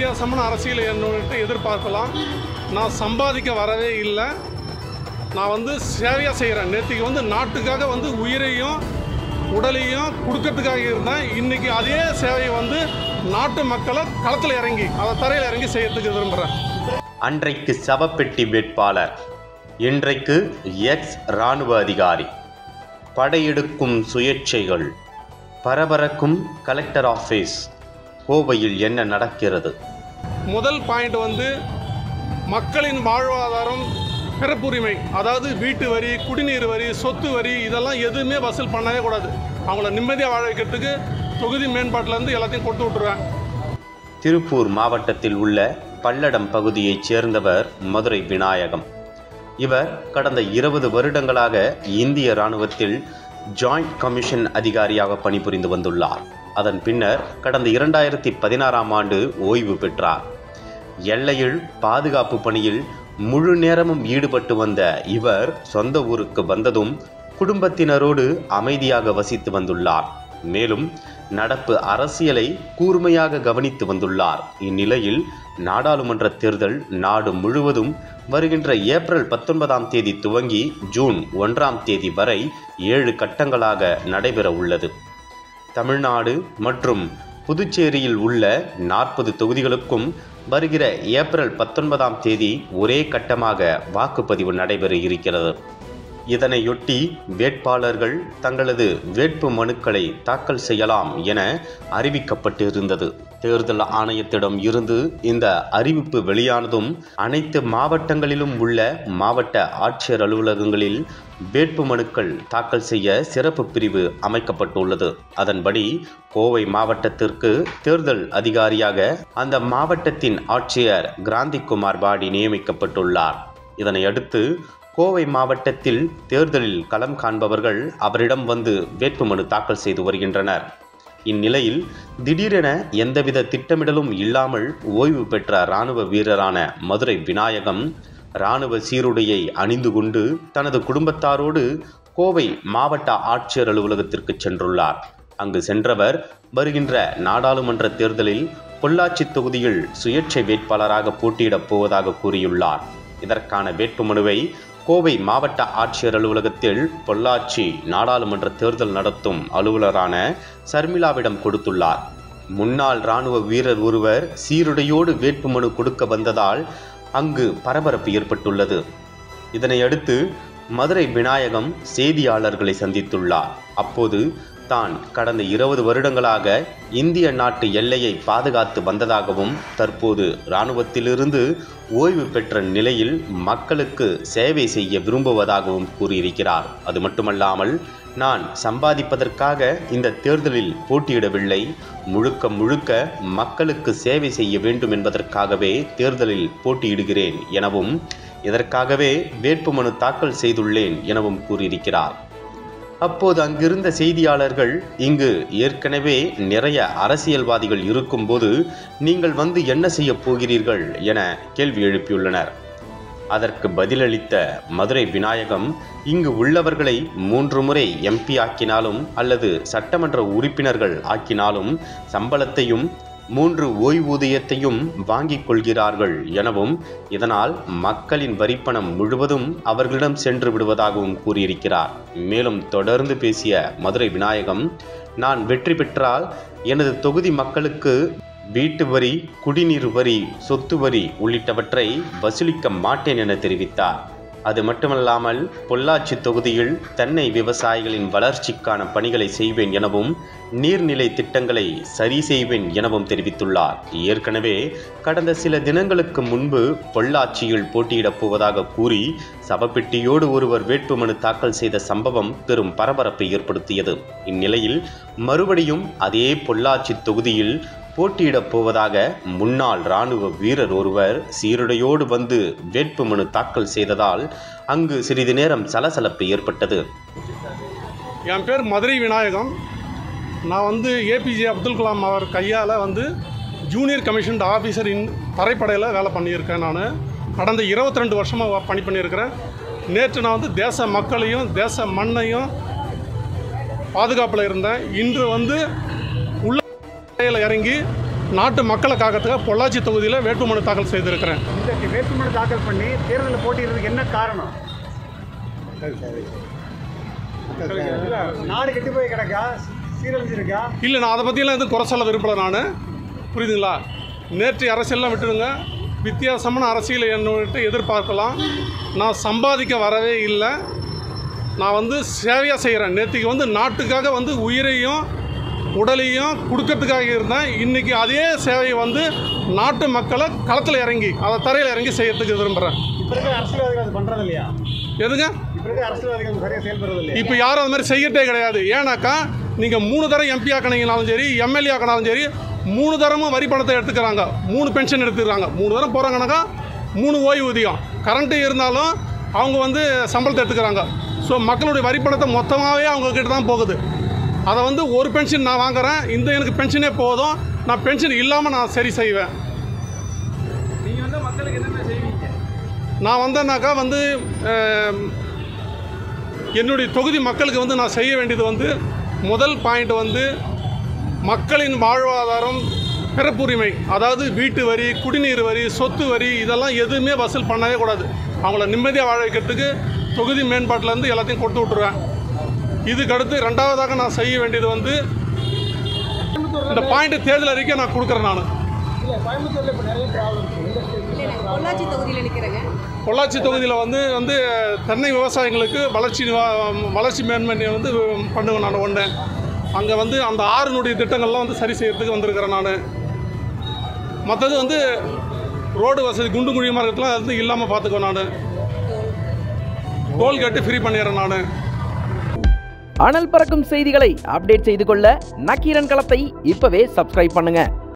வித்தியாசமான அரசியல் என்னோட எதிர்பார்க்கலாம் நான் சம்பாதிக்க வரவே இல்லை நான் வந்து சேவையாக செய்கிறேன் நேற்றுக்கு வந்து நாட்டுக்காக வந்து உயிரையும் உடலையும் கொடுக்கறதுக்காக இருந்தேன் இன்றைக்கி அதே சேவையை வந்து நாட்டு மக்களை களத்தில் இறங்கி அதை தரையில் இறங்கி செய்யறதுக்கு விரும்புகிறேன் அன்றைக்கு சவப்பெட்டி வேட்பாளர் இன்றைக்கு எக்ஸ் இராணுவ அதிகாரி படையெடுக்கும் சுயேட்சைகள் பரபரக்கும் கலெக்டர் ஆஃபீஸ் கோவையில் என்ன நடக்கிறது முதல் பாயிண்ட் வந்து மக்களின் வாழ்வாதாரம் பிறப்புரிமை அதாவது வீட்டு வரி குடிநீர் வரி சொத்து வரி இதெல்லாம் எதுவுமே வசூல் பண்ணவே கூடாது அவங்கள நிம்மதியாக வாழ வைக்கிறதுக்கு தொகுதி மேம்பாட்டிலேருந்து எல்லாத்தையும் கொடுத்து விட்ருவேன் திருப்பூர் மாவட்டத்தில் உள்ள பல்லடம் பகுதியைச் சேர்ந்தவர் மதுரை விநாயகம் இவர் கடந்த இருபது வருடங்களாக இந்திய இராணுவத்தில் ஜாயிண்ட் கமிஷன் அதிகாரியாக பணிபுரிந்து வந்துள்ளார் அதன் பின்னர் கடந்த இரண்டாயிரத்தி பதினாறாம் ஆண்டு ஓய்வு பெற்றார் எல்லையில் பாதுகாப்பு பணியில் முழு நேரமும் ஈடுபட்டு வந்த இவர் சொந்த ஊருக்கு வந்ததும் குடும்பத்தினரோடு அமைதியாக வசித்து வந்துள்ளார் மேலும் நடப்பு அரசியலை கூர்மையாக கவனித்து வந்துள்ளார் இந்நிலையில் நாடாளுமன்ற தேர்தல் நாடு முழுவதும் வருகின்ற ஏப்ரல் பத்தொன்பதாம் தேதி துவங்கி ஜூன் ஒன்றாம் தேதி வரை ஏழு கட்டங்களாக நடைபெற உள்ளது தமிழ்நாடு மற்றும் புதுச்சேரியில் உள்ள நாற்பது தொகுதிகளுக்கும் வருகிற ஏப்ரல் பத்தொன்பதாம் தேதி ஒரே கட்டமாக வாக்குப்பதிவு நடைபெற இருக்கிறது இதனையொட்டி வேட்பாளர்கள் தங்களது வேட்பு மனுக்களை தாக்கல் செய்யலாம் என அறிவிக்கப்பட்டிருந்தது தேர்தல் ஆணையத்திடம் இருந்து இந்த அறிவிப்பு வெளியானதும் அனைத்து மாவட்டங்களிலும் உள்ள மாவட்ட ஆட்சியர் அலுவலகங்களில் வேட்பு மனுக்கள் தாக்கல் செய்ய சிறப்பு பிரிவு அமைக்கப்பட்டுள்ளது அதன்படி கோவை மாவட்டத்திற்கு தேர்தல் அதிகாரியாக அந்த மாவட்டத்தின் ஆட்சியர் கிராந்திகுமார் பாடி நியமிக்கப்பட்டுள்ளார் இதனையடுத்து கோவை மாவட்டத்தில் தேர்தலில் களம் காண்பவர்கள் அவரிடம் வந்து வேட்புமனு தாக்கல் செய்து வருகின்றனர் இந்நிலையில் திடீரென எந்தவித திட்டமிடலும் இல்லாமல் ஓய்வு பெற்ற இராணுவ வீரரான மதுரை விநாயகம் இராணுவ சீருடையை அணிந்து கொண்டு தனது குடும்பத்தாரோடு கோவை மாவட்ட ஆட்சியர் அலுவலகத்திற்கு சென்றுள்ளார் அங்கு சென்றவர் வருகின்ற நாடாளுமன்ற தேர்தலில் பொள்ளாச்சி தொகுதியில் சுயேட்சை வேட்பாளராக போட்டியிடப் போவதாக கூறியுள்ளார் இதற்கான வேட்புமனுவை கோவை மாவட்ட ஆட்சியர் அலுவலகத்தில் பொள்ளாச்சி நாடாளுமன்ற தேர்தல் நடத்தும் அலுவலரான சர்மிளாவிடம் கொடுத்துள்ளார் முன்னாள் இராணுவ வீரர் ஒருவர் சீருடையோடு வேட்புமனு கொடுக்க வந்ததால் அங்கு பரபரப்பு ஏற்பட்டுள்ளது இதனையடுத்து மதுரை விநாயகம் செய்தியாளர்களை சந்தித்துள்ளார் அப்போது தான் கடந்த இருபது வருடங்களாக இந்திய நாட்டு எல்லையை பாதுகாத்து வந்ததாகவும் தற்போது இராணுவத்திலிருந்து ஓய்வு பெற்ற நிலையில் மக்களுக்கு சேவை செய்ய விரும்புவதாகவும் கூறியிருக்கிறார் அது மட்டுமல்லாமல் நான் சம்பாதிப்பதற்காக இந்த தேர்தலில் போட்டியிடவில்லை முழுக்க முழுக்க மக்களுக்கு சேவை செய்ய வேண்டும் என்பதற்காகவே தேர்தலில் போட்டியிடுகிறேன் எனவும் இதற்காகவே வேட்புமனு தாக்கல் செய்துள்ளேன் எனவும் கூறியிருக்கிறார் அப்போது அங்கிருந்த செய்தியாளர்கள் இங்கு ஏற்கனவே நிறைய அரசியல்வாதிகள் இருக்கும்போது நீங்கள் வந்து என்ன செய்யப் போகிறீர்கள் என கேள்வி எழுப்பியுள்ளனர் அதற்கு பதிலளித்த மதுரை விநாயகம் இங்கு உள்ளவர்களை மூன்று முறை எம்பி ஆக்கினாலும் அல்லது சட்டமன்ற உறுப்பினர்கள் ஆக்கினாலும் சம்பளத்தையும் மூன்று ஓய்வூதியத்தையும் வாங்கிக் கொள்கிறார்கள் எனவும் இதனால் மக்களின் வரிப்பணம் முழுவதும் அவர்களிடம் சென்று விடுவதாகவும் கூறியிருக்கிறார் மேலும் தொடர்ந்து பேசிய மதுரை விநாயகம் நான் வெற்றி பெற்றால் எனது தொகுதி மக்களுக்கு வீட்டு வரி குடிநீர் வரி சொத்து வரி உள்ளிட்டவற்றை வசூலிக்க மாட்டேன் என தெரிவித்தார் அது மட்டுமல்லாமல் பொள்ளாச்சி தொகுதியில் தென்னை விவசாயிகளின் வளர்ச்சிக்கான பணிகளை செய்வேன் எனவும் நீர்நிலை திட்டங்களை சரி செய்வேன் எனவும் தெரிவித்துள்ளார் ஏற்கனவே கடந்த சில தினங்களுக்கு முன்பு பொள்ளாச்சியில் போட்டியிடப் போவதாக கூறி சவப்பெட்டியோடு ஒருவர் வேட்புமனு தாக்கல் செய்த சம்பவம் பெரும் பரபரப்பை ஏற்படுத்தியது இந்நிலையில் மறுபடியும் அதே பொள்ளாச்சி தொகுதியில் போட்டியிடப் போவதாக முன்னாள் இராணுவ வீரர் ஒருவர் சீருடையோடு வந்து வேட்புமனு தாக்கல் செய்ததால் அங்கு சிறிது நேரம் சலசலப்பு ஏற்பட்டது என் பேர் மதுரை விநாயகம் நான் வந்து ஏபிஜே அப்துல் கலாம் அவர் கையால் வந்து ஜூனியர் கமிஷன் ஆஃபீஸர் இன் தரைப்படையில் வேலை பண்ணியிருக்கேன் நான் கடந்த 22 ரெண்டு வருஷமாக பணி பண்ணியிருக்கிறேன் நேற்று நான் வந்து தேச மக்களையும் தேச மண்ணையும் பாதுகாப்பில் இருந்தேன் இன்று வந்து உள்ள இறங்கி நாட்டு மக்களுக்காகத்துக்காக பொள்ளாச்சி தொகுதியில் வேட்புமனு தாக்கல் செய்திருக்கிறேன் இந்த வேட்புமனு தாக்கல் பண்ணி தேர்தலில் போட்டியிடுறதுக்கு என்ன காரணம் இல்ல, நாடு கெட்டு போய் கிடக்கா சீரழிஞ்சிருக்கா இல்லை நான் அதை பற்றியெல்லாம் எதுவும் குறை சொல்ல விரும்பல நான் புரியுதுங்களா நேற்று அரசியல்லாம் விட்டுடுங்க வித்தியாசமான அரசியலை என்னிட்ட எதிர்பார்க்கலாம் நான் சம்பாதிக்க வரவே இல்லை நான் வந்து சேவையாக செய்கிறேன் நேற்றுக்கு வந்து நாட்டுக்காக வந்து உயிரையும் உடலையும் கொடுக்கறதுக்காக இருந்தேன் இன்றைக்கி அதே சேவையை வந்து நாட்டு மக்களை களத்தில் இறங்கி அதை தரையில் இறங்கி செய்யறதுக்கு விரும்புகிறேன் இப்போ இருக்க அரசியல்வாதிகள் அது பண்ணுறது இல்லையா எதுங்க இப்போ இருக்க அரசியல்வாதிகள் சரியாக செயல்படுறது இல்லையா இப்போ யாரும் அது மாதிரி செய்யட்டே கிடையாது ஏன்னாக்கா நீங்கள் மூணு தரம் எம்பி ஆக்கினீங்கனாலும் சரி எம்எல்ஏ ஆக்கினாலும் சரி மூணு தரமும் வரி பணத்தை எடுத்துக்கிறாங்க மூணு பென்ஷன் எடுத்துக்கிறாங்க மூணு தரம் போகிறாங்கனாக்கா மூணு ஓய்வூதியம் கரண்ட்டு இருந்தாலும் அவங்க வந்து சம்பளத்தை எடுத்துக்கிறாங்க ஸோ மக்களுடைய வரி பணத்தை மொத்தமாகவே அவங்க கிட்ட தான் போகுது அதை வந்து ஒரு பென்ஷன் நான் வாங்குறேன் இந்த எனக்கு பென்ஷனே போதும் நான் பென்ஷன் இல்லாமல் நான் சரி செய்வேன் நீங்கள் வந்து மக்களுக்கு என்னென்ன செய்வீங்க நான் வந்தேன்னாக்கா வந்து அஹ், என்னுடைய தொகுதி மக்களுக்கு வந்து நான் செய்ய வேண்டியது வந்து முதல் பாயிண்ட் வந்து மக்களின் வாழ்வாதாரம் பிறப்புரிமை அதாவது வீட்டு வரி குடிநீர் வரி சொத்து வரி இதெல்லாம் எதுவுமே வசூல் பண்ணவே கூடாது அவங்கள நிம்மதியாக வாழ வைக்கிறதுக்கு தொகுதி மேம்பாட்டிலேருந்து எல்லாத்தையும் கொடுத்து விட்ருவேன் இதுக்கு அடுத்து ரெண்டாவதாக நான் செய்ய வேண்டியது வந்து இந்த பாயிண்ட் தேர்தல் அறிக்கை நான் கொடுக்குறேன் நான் இல்லை கோயம்புத்தூரில் இப்போ நிறைய ப்ராப்ளம் இல்லை இல்லை பொள்ளாச்சி தொகுதியில் நிற்கிறேங்க பொள்ளாச்சி தொகுதியில் வந்து வந்து தென்னை விவசாயிகளுக்கு வளர்ச்சி வ- வளர்ச்சி மேன்மை வந்து பண்ணுவேன் நான் ஒன்று அங்கே வந்து அந்த ஆறுனுடைய திட்டங்கள்லாம் வந்து சரி செய்யறதுக்கு வந்திருக்கிறேன் நான் மற்றது வந்து ரோடு வசதி குண்டு குழி மார்க்கெட்லாம் வந்து இல்லாமல் பார்த்துக்குவேன் நான் டோல் கேட்டு ஃப்ரீ பண்ணிடுறேன் நான் அனல் பறக்கும் செய்திகளை அப்டேட் செய்து கொள்ள நக்கீரன் களத்தை இப்பவே சப்ஸ்கிரைப் பண்ணுங்க